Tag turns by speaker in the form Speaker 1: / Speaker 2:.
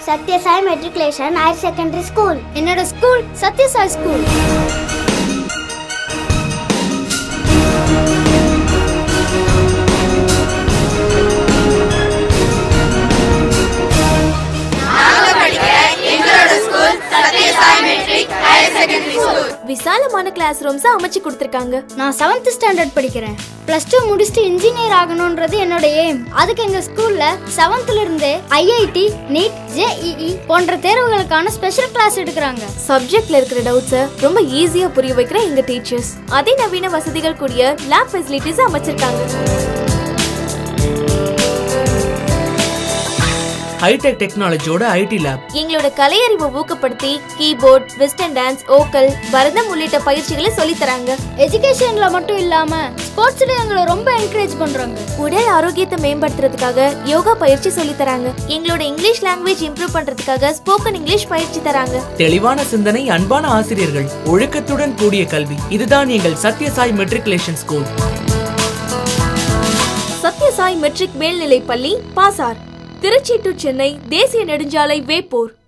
Speaker 1: Sathya Sai matriculation higher secondary school
Speaker 2: என்னோட school Sathya Sai school
Speaker 3: விசாலமான class rooms அமைச்சு கொடுத்துருக்காங்க
Speaker 2: நான் செவன்த் ஸ்டாண்டர்ட் படிக்கிறேன் ப்ளஸ் டூ முடிச்சுட்டு இன்ஜினியர் ஆகணுன்றது என்னோட எய்ம் அதுக்கு எங்க ஸ்கூல்ல செவன்த்ல இருந்தே ஐஐடி நீட் ஜேஇஇ போன்ற தேர்வுகளுக்கான ஸ்பெஷல் கிளாஸ் எடுக்கிறாங்க
Speaker 3: சப்ஜெக்ட்ல இருக்கிற டவுட்ஸை ரொம்ப ஈஸியா புரிய வைக்கிற எங்க டீச்சர்ஸ் அதிநவீன வசதிகள் கூடிய லேப் ஃபெசிலிட்டிஸ் அமைச்சிருக்காங்க
Speaker 4: ஹைடெக் டெக்னாலஜியோட ஐடி லேப்
Speaker 3: எங்களோட கலையறிவை ஊக்கப்படுத்தி கீபோர்ட் வெஸ்டர்ன் டான்ஸ் ஓக்கல் பரதம் உள்ளிட்ட பயிற்சிகளை சொல்லித் தராங்க
Speaker 2: எஜுகேஷன்ல மட்டும் இல்லாம ஸ்போர்ட்ஸ்ல எங்களை ரொம்ப என்கரேஜ் பண்றாங்க
Speaker 3: உடல் ஆரோக்கியத்தை மேம்படுத்துறதுக்காக யோகா பயிற்சி சொல்லித் தராங்க எங்களோட இங்கிலீஷ் லாங்குவேஜ் இம்ப்ரூவ் பண்றதுக்காக ஸ்போக்கன் இங்கிலீஷ் பயிற்சி தராங்க
Speaker 4: தெளிவான சிந்தனை அன்பான ஆசிரியர்கள் ஒழுக்கத்துடன் கூடிய கல்வி இதுதான் எங்கள் Sathya Sai matriculation school
Speaker 3: Sathya Sai matric மேல்நிலைப் பள்ளி பாசார் திருச்சி டு சென்னை தேசிய நெடுஞ்சாலை வேப்பூர்